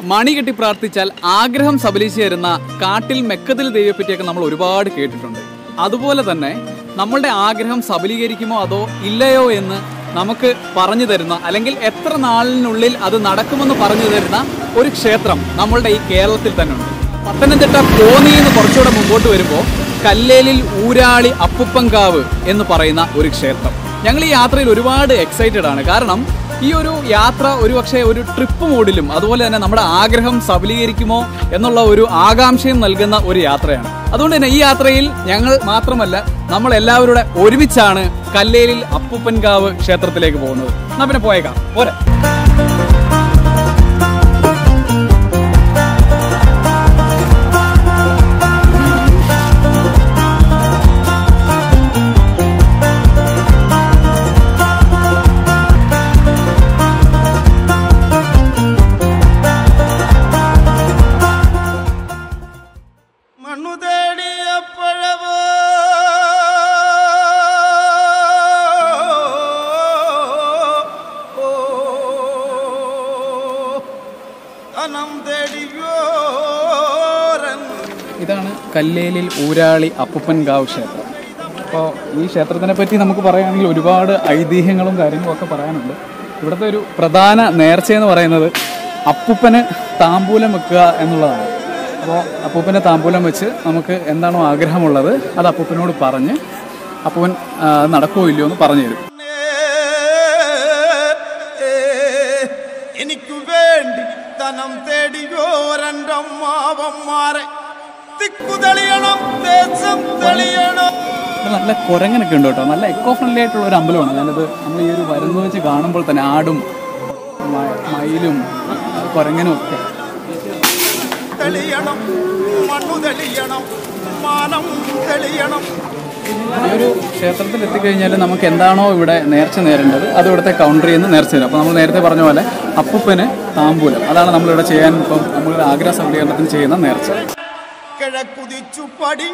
മണി കെട്ടി പ്രാർത്ഥിച്ചാൽ ആഗ്രഹം സബലിച്ചു തരുന്ന കാട്ടിൽ മെക്കത്തിൽ ദൈവത്തെ പറ്റിയൊക്കെ നമ്മൾ ഒരുപാട് കേട്ടിട്ടുണ്ട് അതുപോലെ തന്നെ നമ്മളുടെ ആഗ്രഹം സബലീകരിക്കുമോ അതോ ഇല്ലയോ എന്ന് നമുക്ക് പറഞ്ഞു തരുന്ന അല്ലെങ്കിൽ എത്ര നാളിനുള്ളിൽ അത് നടക്കുമെന്ന് പറഞ്ഞു തരുന്ന ഒരു ക്ഷേത്രം നമ്മളുടെ ഈ കേരളത്തിൽ തന്നെ ഉണ്ട് പത്തനംതിട്ട കോന്നിയിൽ നിന്ന് കുറച്ചുകൂടെ മുമ്പോട്ട് വരുമ്പോൾ കല്ലേലിൽ ഊരാളി അപ്പുപ്പൻകാവ് എന്ന് പറയുന്ന ഒരു ക്ഷേത്രം ഞങ്ങൾ ഈ യാത്രയിൽ ഒരുപാട് എക്സൈറ്റഡ് ആണ് കാരണം ഈ ഒരു യാത്ര ഒരുപക്ഷെ ഒരു ട്രിപ്പ് മോഡിലും അതുപോലെ തന്നെ നമ്മുടെ ആഗ്രഹം സബലീകരിക്കുമോ എന്നുള്ള ഒരു ആകാംക്ഷയും നൽകുന്ന ഒരു യാത്രയാണ് അതുകൊണ്ട് തന്നെ ഈ യാത്രയിൽ ഞങ്ങൾ മാത്രമല്ല നമ്മൾ എല്ലാവരുടെ ഒരുമിച്ചാണ് കല്ലേലിൽ അപ്പുപ്പൻകാവ് ക്ഷേത്രത്തിലേക്ക് പോകുന്നത് എന്നാ പിന്നെ പോയേക്കാം പോരെ മണ്ണു തേടിയപ്പോഴവോ ധനം തേടിയോരൻ ഇതാണ് കല്ലേലിൽ ഊരാളി അപ്പുപ്പൻകാവ് ക്ഷേത്രം അപ്പോൾ ഈ ക്ഷേത്രത്തിനെ പറ്റി നമുക്ക് പറയുകയാണെങ്കിൽ ഒരുപാട് ഐതിഹ്യങ്ങളും കാര്യങ്ങളും ഒക്കെ പറയാനുണ്ട് ഇവിടുത്തെ ഒരു പ്രധാന നേർച്ചയെന്ന് പറയുന്നത് അപ്പുപ്പന് താമ്പൂലം വെക്കുക എന്നുള്ളതാണ് അപ്പോൾ അപ്പൂപ്പന് താമ്പൂലം വെച്ച് നമുക്ക് എന്താണോ ആഗ്രഹമുള്ളത് അത് അപ്പൂപ്പനോട് പറഞ്ഞ് അപ്പൂപ്പൻ ആ, നടക്കുമോ ഇല്ലയോ എന്ന് പറഞ്ഞു തരും എനിക്ക് വേണ്ടി ധനം തേടിയോരൻ്റെ അമ്മാവന്മാരെ തിക്കു തെളിയണം ദേശം തെളിയണം ഇവിടെ നല്ല കുരങ്ങനൊക്കെ ഉണ്ട് കേട്ടോ നല്ല എക്കോ ഫ്രണ്ട്ലി ആയിട്ടുള്ള ഒരു അമ്പലമാണ് ഞാനത് നമ്മൾ ഈ ഒരു വരുന്നത് വെച്ച് കാണുമ്പോൾ തന്നെ ആടും മ- മയിലും കുരങ്ങനും ഒക്കെ തെളിയണം മണ്ണു തെളിയണം മാനം തെളിയണം ഈ ഒരു ക്ഷേത്രത്തിൽ എത്തിക്കഴിഞ്ഞാൽ നമുക്ക് എന്താണോ ഇവിടെ നേർച്ച നേരേണ്ടത് അത് ഇവിടുത്തെ കൗണ്ടറിൽ നിന്ന് നേർച്ച തരും അപ്പോൾ നമ്മൾ നേരത്തെ പറഞ്ഞ പോലെ അപ്പൂപ്പന് താമ്പൂലം അതാണ് നമ്മളിവിടെ ചെയ്യാൻ ഇപ്പം നമ്മളൊരു ആഗ്രഹ സബലീകരണത്തിന് ചെയ്യുന്ന നേർച്ച കിഴക്കുതിച്ചു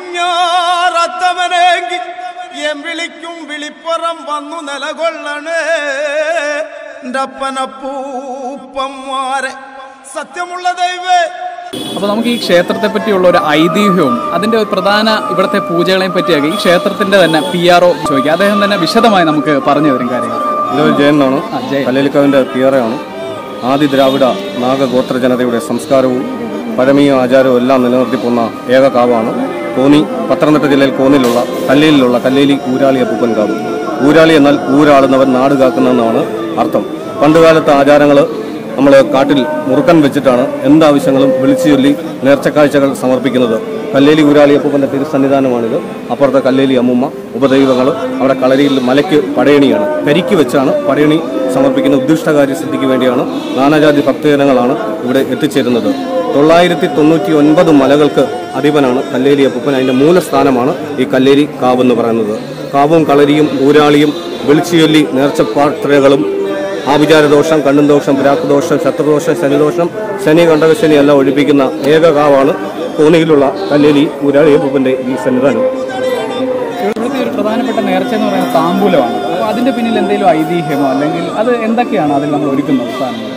പടിഞ്ഞാറത്തവനെങ്കിൽ എം വിളിക്കും വിളിപ്പുറം വന്നു നിലകൊള്ളണേ എൻ്റെ അപ്പനപ്പൂപ്പന്മാരെ സത്യമുള്ള ദൈവേ അപ്പോൾ നമുക്ക് ഈ ക്ഷേത്രത്തെ പറ്റിയുള്ള ഒരു ഐതിഹ്യവും അതിൻ്റെ ഒരു പ്രധാന ഇവിടുത്തെ പൂജകളെയും പറ്റിയൊക്കെ ഈ ക്ഷേത്രത്തിൻ്റെ തന്നെ പി ആർ ഒ ചോദിക്കുക അദ്ദേഹം തന്നെ വിശദമായി നമുക്ക് പറഞ്ഞു തരും കാര്യങ്ങൾ ഇത് ജയനാണ് ആ, ജയൻ. കല്ലേലിക്കാവിൻ്റെ പിയറയാണ് ആദി ദ്രാവിഡ നാഗഗോത്ര ജനതയുടെ സംസ്കാരവും പഴമയും ആചാരവും എല്ലാം നിലനിർത്തി പോന്ന ഏക കാവാണ് കോന്നി പത്തനംതിട്ട ജില്ലയിൽ കോന്നിലുള്ള കല്ലേലിലുള്ള കല്ലേലി ഊരാളി അപ്പൂപ്പൻ കാവ് ഊരാളി എന്നാൽ ഊരാളുന്നവൻ നാട് കാക്കുന്നതെന്നാണ് അർത്ഥം പണ്ടുകാലത്തെ ആചാരങ്ങൾ നമ്മൾ കാട്ടിൽ മുറുക്കൻ വെച്ചിട്ടാണ് എന്താവശ്യങ്ങളും വിളിച്ചു ചൊല്ലി നേർച്ചക്കാഴ്ചകൾ സമർപ്പിക്കുന്നത് കല്ലേലി ഊരാളി അപ്പൂപ്പൻ്റെ തിരുസന്നിധാനമാണിത് അപ്പുറത്തെ കല്ലേലി അമ്മുമ്മ ഉപദൈവങ്ങൾ അവിടെ കളരിയിൽ മലയ്ക്ക് പടയണിയാണ് കരിക്ക് വെച്ചാണ് പടയണി സമർപ്പിക്കുന്ന ഉദ്ദിഷ്ടകാര്യ സിദ്ധിക്ക് വേണ്ടിയാണ് നാനാജാതി ഭക്തജനങ്ങളാണ് ഇവിടെ എത്തിച്ചേരുന്നത് തൊള്ളായിരത്തി തൊണ്ണൂറ്റി ഒൻപത് മലകൾക്ക് അധിപനാണ് കല്ലേലി അപ്പൂപ്പൻ അതിൻ്റെ മൂലസ്ഥാനമാണ് ഈ കല്ലേലി കാവ് എന്ന് പറയുന്നത് കാവും കളരിയും ഊരാളിയും വിളിച്ചുചൊല്ലി നേർച്ചപ്പാത്രകളും ആഭിചാരദോഷം കണ്ണും ദോഷം ദോഷം ശത്രുദോഷം ശനിദോഷം ശനി കണ്ടകശനി എല്ലാം ഒഴിപ്പിക്കുന്ന ഏക കാവാണ് കോന്നിയിലുള്ള കല്ലേലി ഊരാളി അപ്പൂപ്പൻ്റെ ഈ സന്നിധാനം ഇവിടുത്തെ ഒരു പ്രധാനപ്പെട്ട നേർച്ച എന്ന് പറയുന്നത് താമ്പൂലമാണ് അപ്പോൾ അതിൻ്റെ പിന്നിൽ എന്തെങ്കിലും ഐതിഹ്യമോ അല്ലെങ്കിൽ അത് എന്തൊക്കെയാണ് അതിൽ നമ്മൾ ഒരുക്കുന്നത് സാധനങ്ങൾ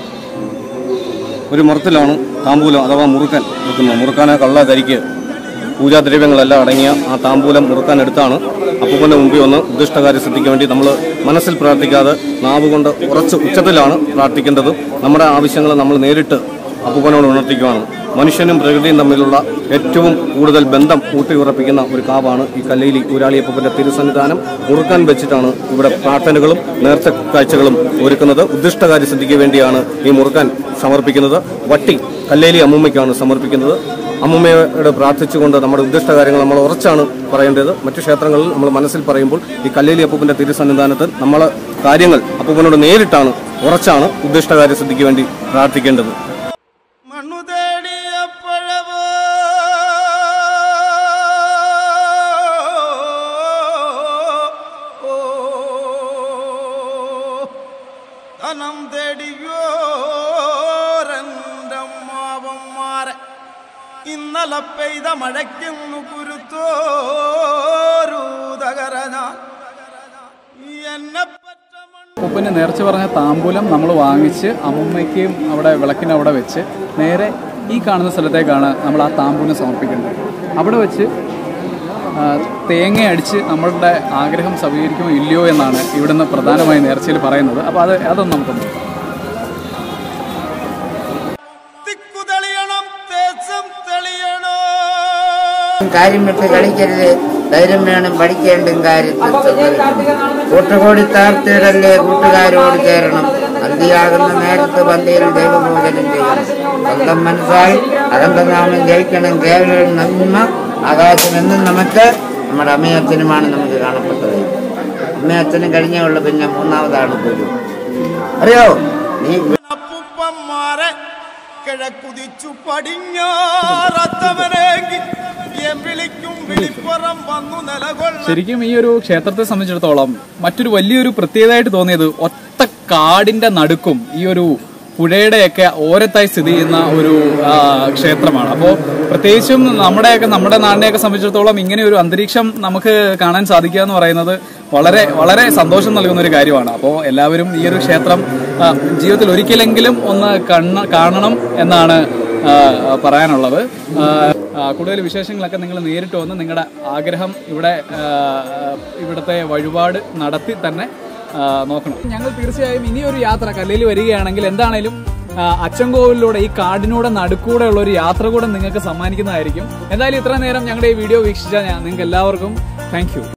ഒരു മുറത്തിലാണ് താമ്പൂലം അഥവാ മുറുക്കൻ വെക്കുന്നത് മുറുക്കാനെ കള്ള കരിക്ക് പൂജാദ്രവ്യങ്ങളെല്ലാം അടങ്ങിയ ആ താമ്പൂലം മുറുക്കാൻ എടുത്താണ് അപ്പൂപ്പൻ്റെ മുമ്പിൽ വന്ന് ഉദ്ദിഷ്ടകാര്യ സിദ്ധിക്ക് വേണ്ടി നമ്മൾ മനസ്സിൽ പ്രാർത്ഥിക്കാതെ നാവ് കൊണ്ട് ഉറച്ച് ഉച്ചത്തിലാണ് പ്രാർത്ഥിക്കേണ്ടത് നമ്മുടെ ആവശ്യങ്ങൾ നമ്മൾ നേരിട്ട് അപ്പൂപ്പനോട് ഉണർത്തിക്കുവാണ് മനുഷ്യനും പ്രകൃതിയും തമ്മിലുള്ള ഏറ്റവും കൂടുതൽ ബന്ധം ഊട്ടിയുറപ്പിക്കുന്ന ഒരു കാവാണ് ഈ കല്ലയിലി ഊരാളി അപ്പൂപ്പൻ്റെ തിരുസന്നിധാനം മുറുക്കാൻ വെച്ചിട്ടാണ് ഇവിടെ പ്രാർത്ഥനകളും നേർച്ച കാഴ്ചകളും ഒരുക്കുന്നത് ഉദ്ദിഷ്ടകാര്യ സിദ്ധിക്ക് വേണ്ടിയാണ് ഈ മുറുക്കാൻ സമർപ്പിക്കുന്നത് വട്ടി കല്ലേലി അമ്മൂമ്മയ്ക്കാണ് സമർപ്പിക്കുന്നത് അമ്മൂമ്മയോട് പ്രാർത്ഥിച്ചുകൊണ്ട് നമ്മുടെ ഉദ്ദിഷ്ട കാര്യങ്ങൾ നമ്മൾ ഉറച്ചാണ് പറയേണ്ടത് മറ്റു ക്ഷേത്രങ്ങളിൽ നമ്മൾ മനസ്സിൽ പറയുമ്പോൾ ഈ കല്ലേലി അപ്പൂപ്പൻ്റെ തിരുസന്നിധാനത്തിൽ നമ്മൾ കാര്യങ്ങൾ അപ്പൂപ്പനോട് നേരിട്ടാണ് ഉറച്ചാണ് ഉദ്ദിഷ്ടകാര്യ സിദ്ധിക്ക് വേണ്ടി പ്രാർത്ഥിക്കേണ്ടത് മണ്ണു തേടിയപ്പോഴവോ ധനം തേടിയോരൻ്റമ്മാവന്മാരെ ഇന്നലെ പെയ്ത മഴയ്ക്കുന്നു കുരുത്തോരു തകര ഞാൻ എന്നെ പറ്റ മണ്ണ് ഉപ്പന് നേർച്ച പറഞ്ഞ താമ്പൂലം നമ്മൾ വാങ്ങിച്ച് അമ്മയ്ക്കും അവിടെ വിളക്കിന് അവിടെ വെച്ച് നേരെ ഈ കാണുന്ന സ്ഥലത്തേക്കാണ് നമ്മൾ ആ താമ്പൂലം സമർപ്പിക്കേണ്ടത് അവിടെ വെച്ച് ആ, തേങ്ങ അടിച്ച് നമ്മളുടെ ആഗ്രഹം സഫലീകരിക്കുമോ ഇല്ലയോ എന്നാണ് ഇവിടുന്ന് പ്രധാനമായി നേർച്ചയിൽ പറയുന്നത് അപ്പോൾ അത് അതൊന്നും നമുക്ക് നോക്കാം തിക്കു തെളിയണം തേസം തെളിയണം കാര്യം വിട്ട് കളിക്കരുത് ധൈര്യം വേണം പഠിക്കേണ്ടും കാര്യത്തിൽ സമ്മതിക്കണം. കൂട്ടുകൂടി താർത്തിടല്ലേ കൂട്ടുകാരോട് ചേരണം അന്തിയാകുന്ന നേരത്ത് പന്തിയിൽ ദൈവഭോജനം ചെയ്യണം സ്വന്തം മനസ്സാൽ അകന്തനാമം ജയിക്കണം കേവലം നന്മ ആകാശം എന്നും നമുക്ക് നമ്മുടെ അമ്മയച്ഛനുമാണ് നമുക്ക് കാണപ്പെട്ടത് അമ്മയച്ഛനും കഴിഞ്ഞേ ഉള്ളു പിന്നെ മൂന്നാമതാണ് ഗുരു അറിയോ നീ അപ്പുപ്പന്മാരെ കിഴക്കുതിച്ചു പടിഞ്ഞാറത്തവനേക്ക് എൻ വിളിക്കും വിളിപ്പുറം വന്നു നിലകൊള്ള ശരിക്കും ഈ ഒരു ക്ഷേത്രത്തെ സംബന്ധിച്ചിടത്തോളം മറ്റൊരു വലിയൊരു പ്രത്യേകതയായിട്ട് തോന്നിയത് ഒറ്റ കാടിന്റെ നടുക്കും ഈ ഒരു പുഴയുടെയൊക്കെ ഓരത്തായി സ്ഥിതി ചെയ്യുന്ന ഒരു ആ, ക്ഷേത്രമാണ് അപ്പോൾ പ്രത്യേകിച്ചും നമ്മുടെയൊക്കെ നമ്മുടെ നാടിനെയൊക്കെ സംബന്ധിച്ചിടത്തോളം ഇങ്ങനെ ഒരു അന്തരീക്ഷം നമുക്ക് കാണാൻ സാധിക്കുക എന്ന് പറയുന്നത് വളരെ വളരെ സന്തോഷം നൽകുന്ന ഒരു കാര്യമാണ് അപ്പോൾ എല്ലാവരും ഈ ഒരു ക്ഷേത്രം ആ, ജീവിതത്തിൽ ഒരിക്കലെങ്കിലും ഒന്ന് കണ്ണ കാണണം എന്നാണ് ആ, പറയാനുള്ളത് ആ, ആ, കൂടുതൽ വിശേഷങ്ങളൊക്കെ നിങ്ങൾ നേരിട്ട് വന്ന് നിങ്ങളുടെ ആഗ്രഹം ഇവിടെ ആ, ഇവിടുത്തെ വഴിപാട് നടത്തി തന്നെ ആ, നോക്കണം ഞങ്ങൾ തീർച്ചയായും ഇനിയൊരു യാത്ര കല്ലയിൽ വരികയാണെങ്കിൽ എന്താണേലും ആ, അച്ചൻകോവിലൂടെ ഈ കാടിനൂടെ നടുക്കൂടെ ഉള്ള ഒരു യാത്ര കൂടെ നിങ്ങൾക്ക് സമ്മാനിക്കുന്നതായിരിക്കും എന്തായാലും ഇത്ര നേരം ഞങ്ങളുടെ ഈ വീഡിയോ വീക്ഷിച്ച ഞാൻ നിങ്ങൾക്ക് എല്ലാവർക്കും താങ്ക്